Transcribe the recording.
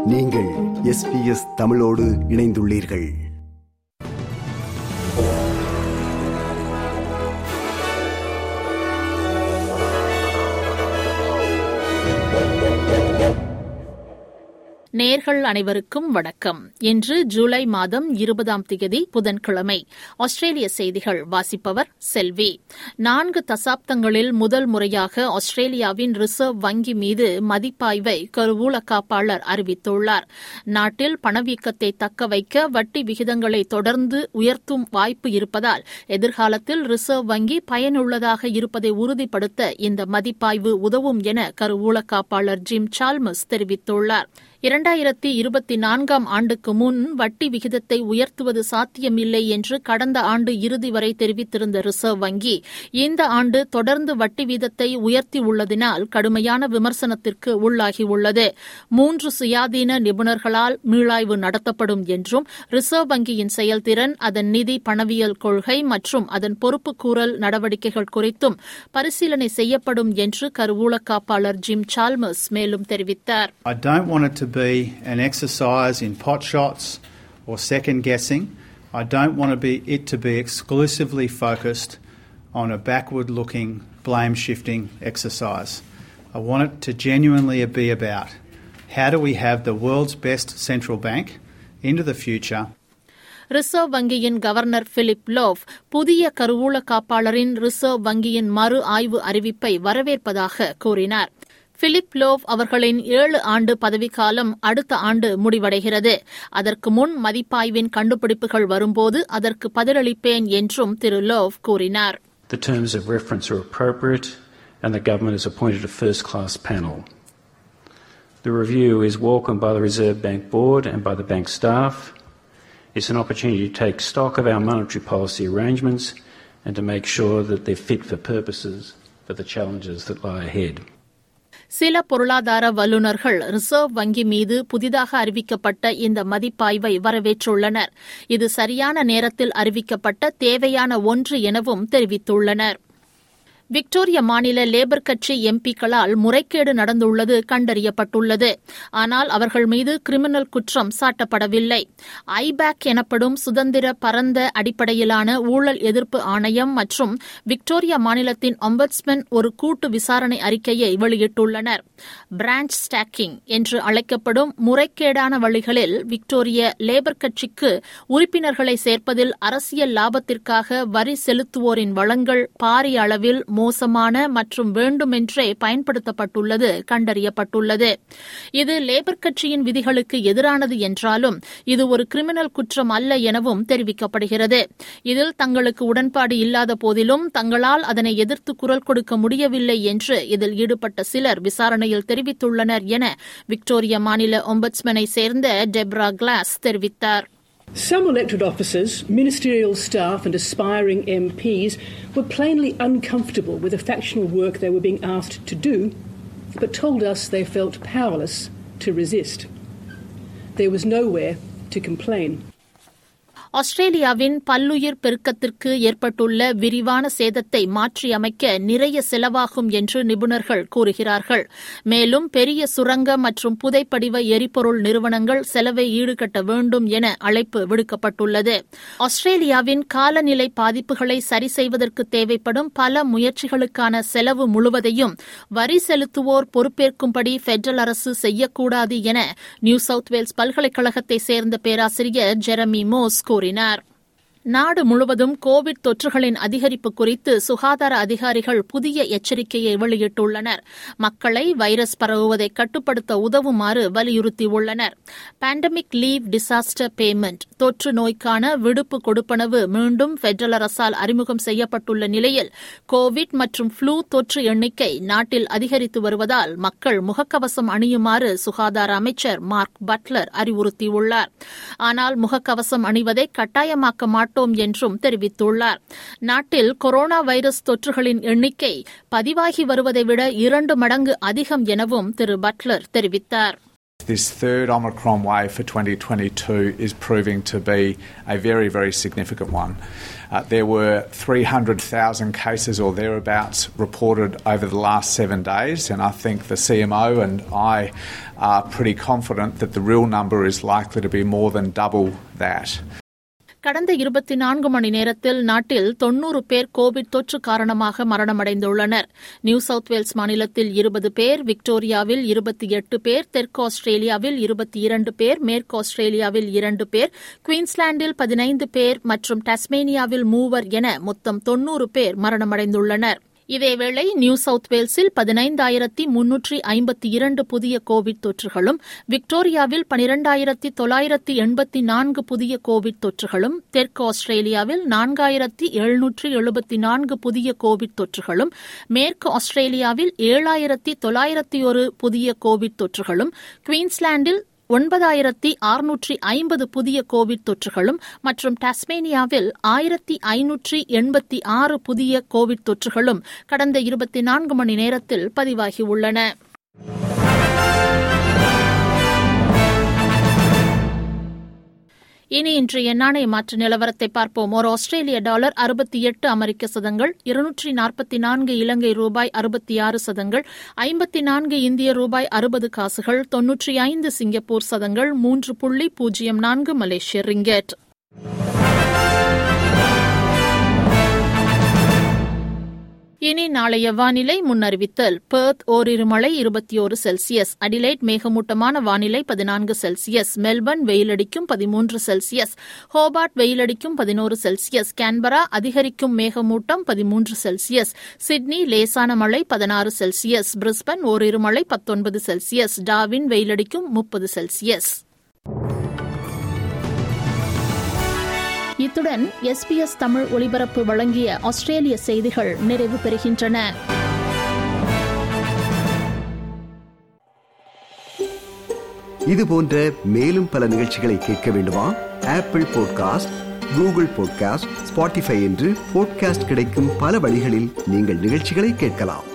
நீங்கள் எஸ்பிஎஸ் தமிழோடு இணைந்துள்ளீர்கள் நேர்கள் அனைவருக்கும் வணக்கம் இன்று ஜூலை மாதம் இருபதாம் தேதி புதன்கிழமை ஆஸ்திரேலிய செய்திகள் வாசிப்பவர் செல்வி நான்கு தசாப்தங்களில் முதல் முறையாக ஆஸ்திரேலியாவின் ரிசர்வ் வங்கி மீது மதிப்பாய்வை கருவூல காப்பாளர் அறிவித்துள்ளார் நாட்டில் பணவீக்கத்தை தக்க வைக்க வட்டி விகிதங்களை தொடர்ந்து உயர்த்தும் வாய்ப்பு இருப்பதால் எதிர்காலத்தில் ரிசர்வ் வங்கி பயனுள்ளதாக இருப்பதை உறுதிப்படுத்த இந்த மதிப்பாய்வு உதவும் என கருவூல காப்பாளர் ஜிம் சால்மஸ் தெரிவித்துள்ளார் இரண்டாயிரத்தி இருபத்தி நான்காம் ஆண்டுக்கு முன் வட்டி விகிதத்தை உயர்த்துவது சாத்தியமில்லை என்று கடந்த ஆண்டு இறுதி வரை தெரிவித்திருந்த ரிசர்வ் வங்கி இந்த ஆண்டு தொடர்ந்து வட்டி வீதத்தை உயர்த்தியுள்ளதினால் கடுமையான விமர்சனத்திற்கு உள்ளாகியுள்ளது மூன்று சுயாதீன நிபுணர்களால் மீளாய்வு நடத்தப்படும் என்றும் ரிசர்வ் வங்கியின் செயல்திறன் அதன் நிதி பணவியல் கொள்கை மற்றும் அதன் பொறுப்புக்கூறல் நடவடிக்கைகள் குறித்தும் பரிசீலனை செய்யப்படும் என்று கருவூல காப்பாளர் ஜிம் சால்மர்ஸ் மேலும் தெரிவித்தார் I don't want it to be an exercise in pot shots or second guessing. I don't want to be, it to be exclusively focused on a backward looking blame shifting exercise. I want it to genuinely be about how do we have the world's best central bank into the future reserve வங்கியின் governor Philip Lowe புதிய கருவூல காப்பாளரின் reserve வங்கியின் மறு ஆய்வு அறிவிப்பை வரவேற்பதாக கூறினார் Philip low அவர்களின் ஏழு ஆண்டு பதவிக்காலம் அடுத்த ஆண்டு முடிவடைகிறது அதற்கு முன் மதிப்பாய்வின் கண்டுபிடிப்புகள் வரும்போது அதற்கு பதிலளிப்பேன் என்றும் திரு லோவ் கூறினார் The terms of reference are appropriate and the government has appointed a first class panel. The review is welcomed by the Reserve Bank Board and by the bank staff. It's an opportunity to take stock of our monetary policy arrangements and to make sure that they're fit for purposes for the challenges that lie ahead. சில பொருளாதார வல்லுநர்கள் reserve வங்கி மீது புதிதாக அறிவிக்கப்பட்ட இந்த மதிப்பாய்வை வரவேற்றுள்ளனர் இது சரியான நேரத்தில் அறிவிக்கப்பட்ட தேவையான ஒன்று எனவும் தெரிவித்துள்ளனர் விக்டோரியா மாநில லேபர் கட்சி எம்பிக்களால் முறைகேடு நடந்துள்ளது கண்டறியப்பட்டுள்ளது ஆனால் அவர்கள் மீது கிரிமினல் குற்றம் சாட்டப்படவில்லை ஐபேக் எனப்படும் சுதந்திர பரந்த அடிப்படையிலான ஊழல் எதிர்ப்பு ஆணையம் மற்றும் விக்டோரியா மாநிலத்தின் ஒம்பட்ஸ்மென் ஒரு கூட்டு விசாரணை அறிக்கையை வெளியிட்டுள்ளனர் பிரான்ச் ஸ்டாக்கிங் என்று அழைக்கப்படும் முறைகேடான வழிகளில் விக்டோரிய லேபர் கட்சிக்கு உறுப்பினர்களை சேர்ப்பதில் அரசியல் லாபத்திற்காக வரி செலுத்துவோரின் வளங்கள் பாரிய அளவில் மோசமான மற்றும் வேண்டுமென்றே பயன்படுத்தப்பட்டுள்ளது கண்டறியப்பட்டுள்ளது இது லேபர் கட்சியின் விதிகளுக்கு எதிரானது என்றாலும் இது ஒரு கிரிமினல் குற்றம் அல்ல எனவும் தெரிவிக்கப்படுகிறது இதில் தங்களுக்கு உடன்பாடு இல்லாத போதிலும் தங்களால் அதனை எதிர்த்து குரல் கொடுக்க முடியவில்லை என்று இதில் ஈடுபட்ட சிலர் விசாரணையில் தெரிவித்துள்ளனர் என விக்டோரியா மாநில ஒம்பட்ஸ்மனை சேர்ந்த டெப்ரா கிளாஸ் தெரிவித்தார் Some elected officers, ministerial staff, and aspiring MPs were plainly uncomfortable with the factional work they were being asked to do, but told us they felt powerless to resist. There was nowhere to complain. ஆஸ்திரேலியாவின் பல்லுயிர் பெருக்கத்திற்கு ஏற்பட்டுள்ள விரிவான சேதத்தை மாற்றியமைக்க நிறைய செலவாகும் என்று நிபுணர்கள் கூறுகிறார்கள் மேலும் பெரிய சுரங்க மற்றும் புதைப்படிவ எரிபொருள் நிறுவனங்கள் செலவை ஈடுகட்ட வேண்டும் என அழைப்பு விடுக்கப்பட்டுள்ளது ஆஸ்திரேலியாவின் காலநிலை பாதிப்புகளை சரி செய்வதற்கு தேவைப்படும் பல முயற்சிகளுக்கான செலவு முழுவதையும் வரி செலுத்துவோர் பொறுப்பேற்கும்படி பெடரல் அரசு செய்யக்கூடாது என நியூ சவுத் வேல்ஸ் பல்கலைக்கழகத்தை சேர்ந்த பேராசிரியர் ஜெரமி மோஸ் கூறினார் கூறினார் நாடு முழுவதும் கோவிட் தொற்றுகளின் அதிகரிப்பு குறித்து சுகாதார அதிகாரிகள் புதிய எச்சரிக்கையை வெளியிட்டுள்ளனர் மக்களை வைரஸ் பரவுவதை கட்டுப்படுத்த உதவுமாறு வலியுறுத்தியுள்ளனர் பேண்டமிக் லீவ் டிசாஸ்டர் பேமெண்ட் தொற்று நோய்க்கான விடுப்பு கொடுப்பனவு மீண்டும் பெடரல் அரசால் அறிமுகம் செய்யப்பட்டுள்ள நிலையில் கோவிட் மற்றும் ஃப்ளூ தொற்று எண்ணிக்கை நாட்டில் அதிகரித்து வருவதால் மக்கள் முகக்கவசம் அணியுமாறு சுகாதார அமைச்சர் மார்க் பட்லர் அறிவுறுத்தியுள்ளார் ஆனால் முகக்கவசம் அணிவதை கட்டாயமாக்க மாட்டோம் மாட்டோம் என்றும் தெரிவித்துள்ளார் நாட்டில் கொரோனா வைரஸ் தொற்றுகளின் எண்ணிக்கை பதிவாகி வருவதை விட இரண்டு மடங்கு அதிகம் எனவும் திரு பட்லர் தெரிவித்தார் This third Omicron wave for 2022 is proving to be a very, very significant one. Uh, there were 300,000 cases or thereabouts reported over the last seven days, and I think the CMO and I are pretty confident that the real number is likely to be more than double that. கடந்த இருபத்தி நான்கு மணி நேரத்தில் நாட்டில் தொன்னூறு பேர் Covid தொற்று காரணமாக மரணமடைந்துள்ளனர் new south Wales மாநிலத்தில் இருபது பேர் விக்டோரியாவில் இருபத்தி எட்டு பேர் தெற்கு ஆஸ்திரேலியாவில் இருபத்தி இரண்டு பேர் மேற்கு ஆஸ்திரேலியாவில் இரண்டு பேர் குயின்ஸ்லாந்தில் பதினைந்து பேர் மற்றும் டஸ்மேனியாவில் மூவர் என மொத்தம் தொன்னூறு பேர் மரணமடைந்துள்ளனர் இதேவேளை நியூ சவுத் வேல்ஸில் பதினைந்தாயிரத்தி முன்னூற்றி ஐம்பத்தி இரண்டு புதிய கோவிட் தொற்றுகளும் விக்டோரியாவில் பனிரெண்டாயிரத்தி தொள்ளாயிரத்தி எண்பத்தி நான்கு புதிய கோவிட் தொற்றுகளும் தெற்கு ஆஸ்திரேலியாவில் நான்காயிரத்தி எழுநூற்றி எழுபத்தி நான்கு புதிய கோவிட் தொற்றுகளும் மேற்கு ஆஸ்திரேலியாவில் ஏழாயிரத்தி தொள்ளாயிரத்தி ஒரு புதிய கோவிட் தொற்றுகளும் குயின்ஸ்லாந்தில் ஒன்பதாயிரத்தி அறுநூற்றி ஐம்பது புதிய கோவிட் தொற்றுகளும் மற்றும் டாஸ்மேனியாவில் ஆயிரத்தி ஐநூற்றி எண்பத்தி ஆறு புதிய கோவிட் தொற்றுகளும் கடந்த இருபத்தி நான்கு மணி நேரத்தில் பதிவாகியுள்ளன இனி இன்றைய நாணய மாற்று நிலவரத்தை பார்ப்போம் ஒரு ஆஸ்திரேலிய டாலர் அறுபத்தி எட்டு அமெரிக்க சதங்கள் இருநூற்றி நாற்பத்தி நான்கு இலங்கை ரூபாய் அறுபத்தி ஆறு சதங்கள் ஐம்பத்தி நான்கு இந்திய ரூபாய் அறுபது காசுகள் தொன்னூற்றி ஐந்து சிங்கப்பூர் சதங்கள் மூன்று புள்ளி பூஜ்ஜியம் நான்கு மலேசிய ரிங்கெட் இனி நாளைய வானிலை முன்னறிவித்தல் பெர்த் ஓரிரு மழை இருபத்தி ஒரு செல்சியஸ் அடிலைட் மேகமூட்டமான வானிலை பதினான்கு செல்சியஸ் மெல்பர்ன் வெயிலடிக்கும் பதிமூன்று செல்சியஸ் ஹோபார்ட் வெயிலடிக்கும் பதினோரு செல்சியஸ் கேன்பரா அதிகரிக்கும் மேகமூட்டம் பதிமூன்று செல்சியஸ் சிட்னி லேசான மழை பதினாறு செல்சியஸ் பிரிஸ்பன் ஓரிரு மழை பத்தொன்பது செல்சியஸ் டாவின் வெயிலடிக்கும் முப்பது செல்சியஸ் இத்துடன் எஸ்பிஎஸ் தமிழ் ஒலிபரப்பு வழங்கிய ஆஸ்திரேலிய செய்திகள் நிறைவு பெறுகின்றன இது போன்ற மேலும் பல நிகழ்ச்சிகளை கேட்க வேண்டுமா Apple podcast Google podcast Spotify என்று பாட்காஸ்ட் கிடைக்கும் பல வழிகளில் நீங்கள் நிகழ்ச்சிகளை கேட்கலாம்